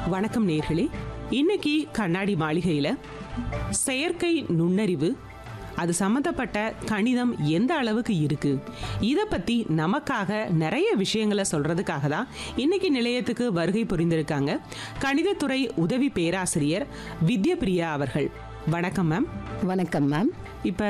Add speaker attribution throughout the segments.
Speaker 1: வணக்கம் நேர்களே இன்னைக்கு கண்ணாடி மாளிகையில செயற்கை நுண்ணறிவு அது சம்மந்தப்பட்ட கணிதம் எந்த அளவுக்கு இருக்கு இதை பத்தி நமக்காக நிறைய விஷயங்களை சொல்றதுக்காக தான் இன்னைக்கு நிலையத்துக்கு வருகை புரிந்திருக்காங்க கணிதத்துறை உதவி பேராசிரியர் வித்யபிரியா அவர்கள் வணக்கம் மேம்
Speaker 2: வணக்கம் மேம்
Speaker 1: இப்போ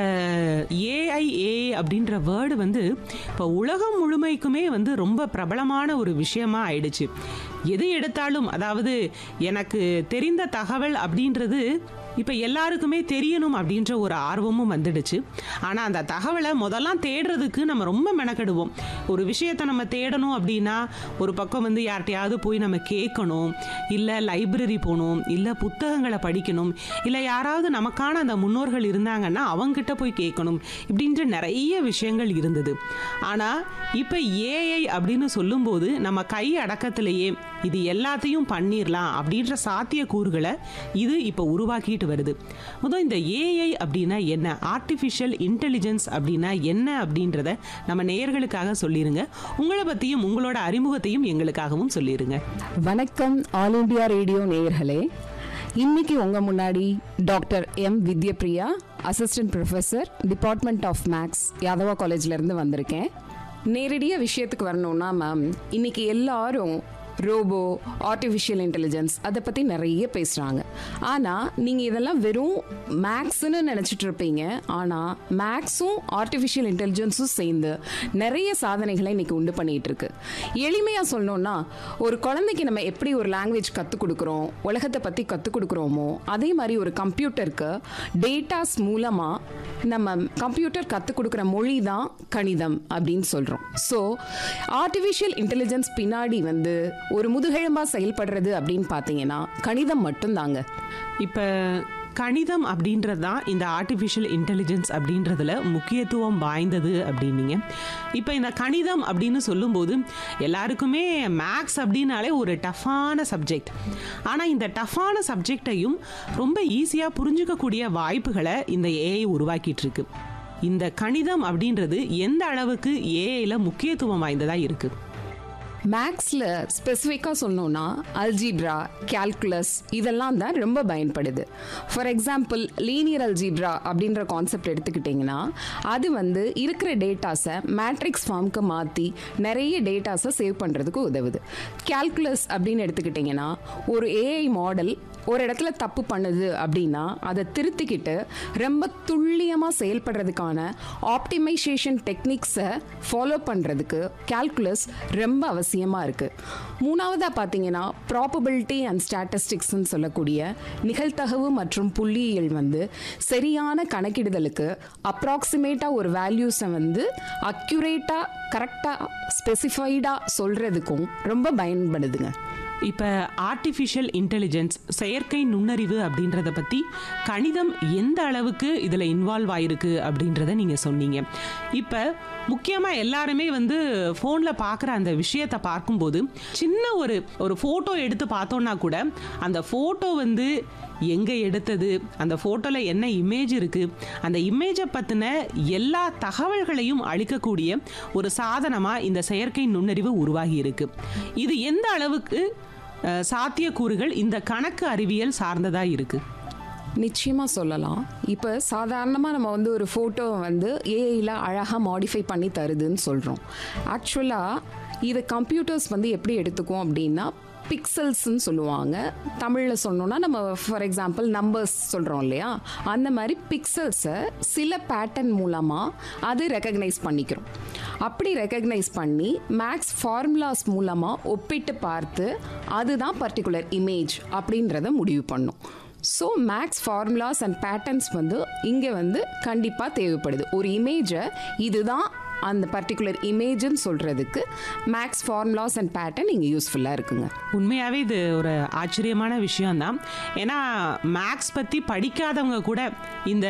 Speaker 1: ஏஐஏ அப்படின்ற வேர்டு வந்து இப்போ உலகம் முழுமைக்குமே வந்து ரொம்ப பிரபலமான ஒரு விஷயமா ஆயிடுச்சு எது எடுத்தாலும் அதாவது எனக்கு தெரிந்த தகவல் அப்படின்றது இப்போ எல்லாருக்குமே தெரியணும் அப்படின்ற ஒரு ஆர்வமும் வந்துடுச்சு ஆனால் அந்த தகவலை முதல்லாம் தேடுறதுக்கு நம்ம ரொம்ப மெனக்கெடுவோம் ஒரு விஷயத்தை நம்ம தேடணும் அப்படின்னா ஒரு பக்கம் வந்து யார்கிட்டயாவது போய் நம்ம கேட்கணும் இல்லை லைப்ரரி போகணும் இல்லை புத்தகங்களை படிக்கணும் இல்லை யாராவது நமக்கான அந்த முன்னோர்கள் இருந்தாங்கன்னா அவங்ககிட்ட போய் கேட்கணும் இப்படின்ற நிறைய விஷயங்கள் இருந்தது ஆனால் இப்போ ஏஐ அப்படின்னு சொல்லும்போது நம்ம கை அடக்கத்திலேயே இது எல்லாத்தையும் பண்ணிடலாம் அப்படின்ற சாத்திய கூறுகளை இது இப்போ உருவாக்கிட்டு வருது முதல் இந்த ஏஐ அப்படின்னா என்ன ஆர்டிஃபிஷியல் இன்டெலிஜென்ஸ் அப்படின்னா என்ன அப்படின்றத நம்ம நேயர்களுக்காக சொல்லிருங்க உங்களை பற்றியும் உங்களோட அறிமுகத்தையும் எங்களுக்காகவும் சொல்லிருங்க
Speaker 2: வணக்கம் ஆல் இண்டியா ரேடியோ நேயர்களே இன்னைக்கு உங்க முன்னாடி doctor M Vidyapriya assistant professor department of maths Yadava காலேஜ்ல இருந்து வந்திருக்கேன் நேரடியாக விஷயத்துக்கு வரணும்னா மேம் இன்னைக்கு எல்லாரும் ரோபோ ஆர்டிஃபிஷியல் இன்டெலிஜென்ஸ் அதை பற்றி நிறைய பேசுகிறாங்க ஆனால் நீங்கள் இதெல்லாம் வெறும் மேக்ஸ்னு நினச்சிட்டு இருப்பீங்க ஆனால் மேக்ஸும் ஆர்டிஃபிஷியல் இன்டெலிஜென்ஸும் சேர்ந்து நிறைய சாதனைகளை இன்னைக்கு உண்டு பண்ணிட்டு இருக்கு எளிமையாக சொல்லணும்னா ஒரு குழந்தைக்கு நம்ம எப்படி ஒரு லாங்குவேஜ் கற்றுக் கொடுக்குறோம் உலகத்தை பற்றி கற்றுக் கொடுக்குறோமோ அதே மாதிரி ஒரு கம்ப்யூட்டருக்கு டேட்டாஸ் மூலமாக நம்ம கம்ப்யூட்டர் கற்றுக் கொடுக்குற மொழி தான் கணிதம் அப்படின்னு சொல்கிறோம் ஸோ ஆர்டிஃபிஷியல் இன்டெலிஜென்ஸ் பின்னாடி வந்து ஒரு முதுகெலும்பா செயல்படுறது அப்படின்னு பார்த்தீங்கன்னா கணிதம் மட்டும்தாங்க
Speaker 1: இப்போ கணிதம் அப்படின்றது தான் இந்த ஆர்டிஃபிஷியல் இன்டெலிஜென்ஸ் அப்படின்றதுல முக்கியத்துவம் வாய்ந்தது அப்படின்னீங்க இப்போ இந்த கணிதம் அப்படின்னு சொல்லும்போது எல்லாருக்குமே மேக்ஸ் அப்படின்னாலே ஒரு டஃப்பான சப்ஜெக்ட் ஆனால் இந்த டஃப்பான சப்ஜெக்டையும் ரொம்ப ஈஸியாக புரிஞ்சுக்கக்கூடிய வாய்ப்புகளை இந்த ஏஐ உருவாக்கிட்டு இருக்கு இந்த கணிதம் அப்படின்றது எந்த அளவுக்கு ஏஐல முக்கியத்துவம் வாய்ந்ததாக இருக்குது
Speaker 2: மேக்ஸில் ஸ்பெசிஃபிக்காக சொல்லணும்னா அல்ஜீப்ரா கால்குலஸ் இதெல்லாம் தான் ரொம்ப பயன்படுது ஃபார் எக்ஸாம்பிள் லீனியர் அல்ஜீப்ரா அப்படின்ற கான்செப்ட் எடுத்துக்கிட்டிங்கன்னா அது வந்து இருக்கிற டேட்டாஸை மேட்ரிக்ஸ் ஃபார்முக்கு மாற்றி நிறைய டேட்டாஸை சேவ் பண்ணுறதுக்கு உதவுது கால்குலஸ் அப்படின்னு எடுத்துக்கிட்டிங்கன்னா ஒரு ஏஐ மாடல் ஒரு இடத்துல தப்பு பண்ணுது அப்படின்னா அதை திருத்திக்கிட்டு ரொம்ப துல்லியமாக செயல்படுறதுக்கான ஆப்டிமைசேஷன் டெக்னிக்ஸை ஃபாலோ பண்ணுறதுக்கு கால்குலஸ் ரொம்ப அவசியமாக இருக்குது மூணாவதாக பார்த்தீங்கன்னா ப்ராபபிலிட்டி அண்ட் ஸ்டாட்டிஸ்டிக்ஸ்னு சொல்லக்கூடிய நிகழ்தகவு மற்றும் புள்ளியியல் வந்து சரியான கணக்கிடுதலுக்கு அப்ராக்சிமேட்டாக ஒரு வேல்யூஸை வந்து அக்யூரேட்டாக கரெக்டாக ஸ்பெசிஃபைடாக சொல்கிறதுக்கும் ரொம்ப பயன்படுதுங்க
Speaker 1: இப்போ ஆர்டிஃபிஷியல் இன்டெலிஜென்ஸ் செயற்கை நுண்ணறிவு அப்படின்றத பற்றி கணிதம் எந்த அளவுக்கு இதில் இன்வால்வ் ஆயிருக்கு அப்படின்றத நீங்கள் சொன்னீங்க இப்போ முக்கியமாக எல்லாருமே வந்து ஃபோனில் பார்க்குற அந்த விஷயத்தை பார்க்கும்போது சின்ன ஒரு ஒரு ஃபோட்டோ எடுத்து பார்த்தோன்னா கூட அந்த ஃபோட்டோ வந்து எங்கே எடுத்தது அந்த ஃபோட்டோவில் என்ன இமேஜ் இருக்குது அந்த இமேஜை பற்றின எல்லா தகவல்களையும் அளிக்கக்கூடிய ஒரு சாதனமாக இந்த செயற்கை நுண்ணறிவு உருவாகி இருக்கு இது எந்த அளவுக்கு அஹ், சாத்தியக்கூறுகள் இந்த கணக்கு அறிவியல் சார்ந்ததா இருக்கு
Speaker 2: நிச்சயமாக சொல்லலாம் இப்போ சாதாரணமாக நம்ம வந்து ஒரு ஃபோட்டோவை வந்து ஏஐயில் அழகாக மாடிஃபை பண்ணி தருதுன்னு சொல்கிறோம் ஆக்சுவலாக இது கம்ப்யூட்டர்ஸ் வந்து எப்படி எடுத்துக்கும் அப்படின்னா பிக்சல்ஸ்ன்னு சொல்லுவாங்க தமிழில் சொன்னோன்னா நம்ம ஃபார் எக்ஸாம்பிள் நம்பர்ஸ் சொல்கிறோம் இல்லையா அந்த மாதிரி பிக்சல்ஸை சில பேட்டர்ன் மூலமாக அது ரெக்கக்னைஸ் பண்ணிக்கிறோம் அப்படி ரெக்கக்னைஸ் பண்ணி மேக்ஸ் ஃபார்முலாஸ் மூலமாக ஒப்பிட்டு பார்த்து அதுதான் பர்டிகுலர் இமேஜ் அப்படின்றத முடிவு பண்ணும் so maths formulas and patterns வந்து இங்கே வந்து கண்டிப்பாக தேவைப்படுது ஒரு இமேஜை இதுதான் அந்த பர்டிகுலர் இமேஜ்னு சொல்கிறதுக்கு மேக்ஸ் ஃபார்முலாஸ் அண்ட் பேட்டர்ன் இங்கே யூஸ்ஃபுல்லாக இருக்குங்க
Speaker 1: உண்மையாகவே இது ஒரு ஆச்சரியமான விஷயம்தான் ஏன்னா மேக்ஸ் பற்றி படிக்காதவங்க கூட இந்த